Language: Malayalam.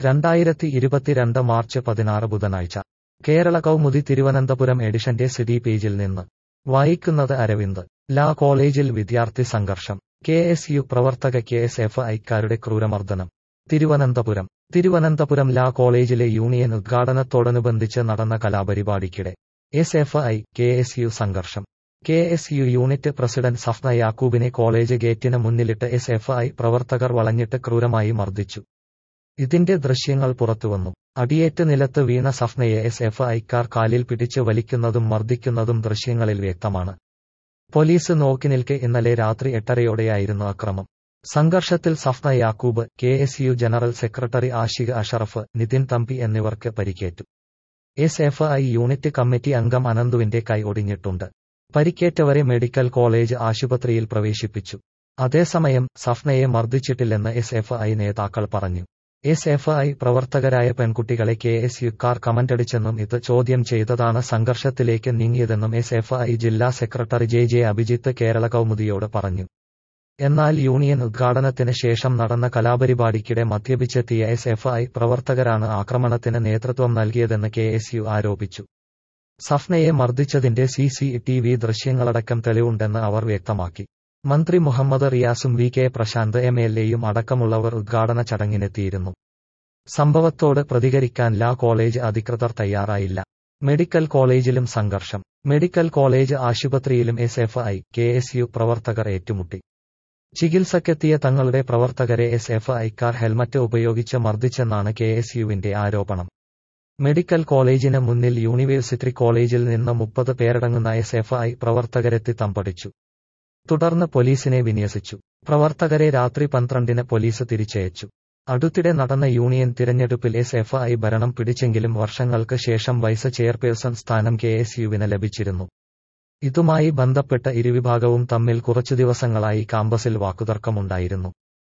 രണ്ടായിരത്തി ഇരുപത്തിരണ്ട് മാർച്ച് പതിനാറ് ബുധനാഴ്ച കേരള കൗമുദി തിരുവനന്തപുരം എഡിഷന്റെ സിറ്റി പേജിൽ നിന്ന് വായിക്കുന്നത് അരവിന്ദ് ലാ കോളേജിൽ വിദ്യാർത്ഥി സംഘർഷം കെ എസ് യു പ്രവർത്തക കെ എസ് എഫ് ഐക്കാരുടെ ക്രൂരമർദ്ദനം തിരുവനന്തപുരം തിരുവനന്തപുരം ലാ കോളേജിലെ യൂണിയൻ ഉദ്ഘാടനത്തോടനുബന്ധിച്ച് നടന്ന കലാപരിപാടിക്കിടെ S F I K S U സംഘർഷം K S U unit president Safna യാക്കൂബിനെ കോളേജ് ഗേറ്റിന് മുന്നിലിട്ട് എസ് എഫ് ഐ പ്രവർത്തകർ വളഞ്ഞിട്ട് ക്രൂരമായി മർദ്ദിച്ചു ഇതിന്റെ ദൃശ്യങ്ങൾ പുറത്തുവന്നു അടിയേറ്റ് നിലത്ത് വീണ സഫ്നയെ എസ് എഫ് ഐക്കാർ കാലിൽ പിടിച്ച് വലിക്കുന്നതും മർദ്ദിക്കുന്നതും ദൃശ്യങ്ങളിൽ വ്യക്തമാണ് പോലീസ് നോക്കിനിൽക്കെ ഇന്നലെ രാത്രി എട്ടരയോടെയായിരുന്നു അക്രമം സംഘർഷത്തിൽ Safna Yakub K S U general secretary Ashiq Ashraf Nithin Thampi എന്നിവർക്ക് പരിക്കേറ്റു S F I unit committee അംഗം അനന്തുവിന്റെ കൈ ഒടിഞ്ഞിട്ടുണ്ട് പരിക്കേറ്റവരെ മെഡിക്കൽ കോളേജ് ആശുപത്രിയിൽ പ്രവേശിപ്പിച്ചു അതേസമയം സഫ്നയെ മർദ്ദിച്ചിട്ടില്ലെന്ന് എസ് എഫ് ഐ നേതാക്കൾ പറഞ്ഞു എസ് എഫ് ഐ പ്രവർത്തകരായ പെൺകുട്ടികളെ കെ എസ് യുക്കാർ കമന്റടിച്ചെന്നും ഇത് ചോദ്യം ചെയ്തതാണ് സംഘർഷത്തിലേക്ക് നീങ്ങിയതെന്നും എസ് എഫ് ഐ ജില്ലാ secretary J J Abhijith Kerala കൗമുദിയോട് പറഞ്ഞു എന്നാൽ യൂണിയൻ ഉദ്ഘാടനത്തിന് ശേഷം നടന്ന കലാപരിപാടിക്കിടെ മദ്യപിച്ചെത്തിയ എസ് എഫ് ഐ പ്രവർത്തകരാണ് ആക്രമണത്തിന് നേതൃത്വം നൽകിയതെന്ന് കെ എസ് യു ആരോപിച്ചു സഫ്നയെ മർദ്ദിച്ചതിന്റെ സി സി ടി വി ദൃശ്യങ്ങളടക്കം തെളിവുണ്ടെന്ന് അവർ വ്യക്തമാക്കി മന്ത്രി മുഹമ്മദ് റിയാസും V K Prashanth M L എയും അടക്കമുള്ളവർ ഉദ്ഘാടന ചടങ്ങിനെത്തിയിരുന്നു സംഭവത്തോട് പ്രതികരിക്കാൻ ലാ കോളേജ് അധികൃതർ തയ്യാറായില്ല മെഡിക്കൽ കോളേജിലും സംഘർഷം മെഡിക്കൽ കോളേജ് ആശുപത്രിയിലും S F I K S U പ്രവർത്തകർ ഏറ്റുമുട്ടി ചികിത്സക്കെത്തിയ തങ്ങളുടെ പ്രവർത്തകരെ എസ് എഫ് ഐക്കാർ ഹെൽമറ്റ് ഉപയോഗിച്ച് മർദ്ദിച്ചെന്നാണ് കെ എസ് യുവിന്റെ ആരോപണം മെഡിക്കൽ കോളേജിന് മുന്നിൽ യൂണിവേഴ്സിറ്റി കോളേജിൽ നിന്ന് മുപ്പത് പേരടങ്ങുന്ന എസ് എഫ് ഐ പ്രവർത്തകരെത്തി തമ്പടിച്ചു തുടർന്ന് പോലീസിനെ വിന്യസിച്ചു പ്രവർത്തകരെ രാത്രി പന്ത്രണ്ടിന് പോലീസ് തിരിച്ചയച്ചു അടുത്തിടെ നടന്ന യൂണിയൻ തിരഞ്ഞെടുപ്പിൽ എസ് എഫ് ഐ ഭരണം പിടിച്ചെങ്കിലും വർഷങ്ങൾക്ക് ശേഷം വൈസ് ചെയർപേഴ്സൺ സ്ഥാനം കെ എസ് യുവിന് ലഭിച്ചിരുന്നു ഇതുമായി ബന്ധപ്പെട്ട ഇരുവിഭാഗവും തമ്മിൽ കുറച്ചു ദിവസങ്ങളായി കാമ്പസിൽ വാക്കുതർക്കമുണ്ടായിരുന്നു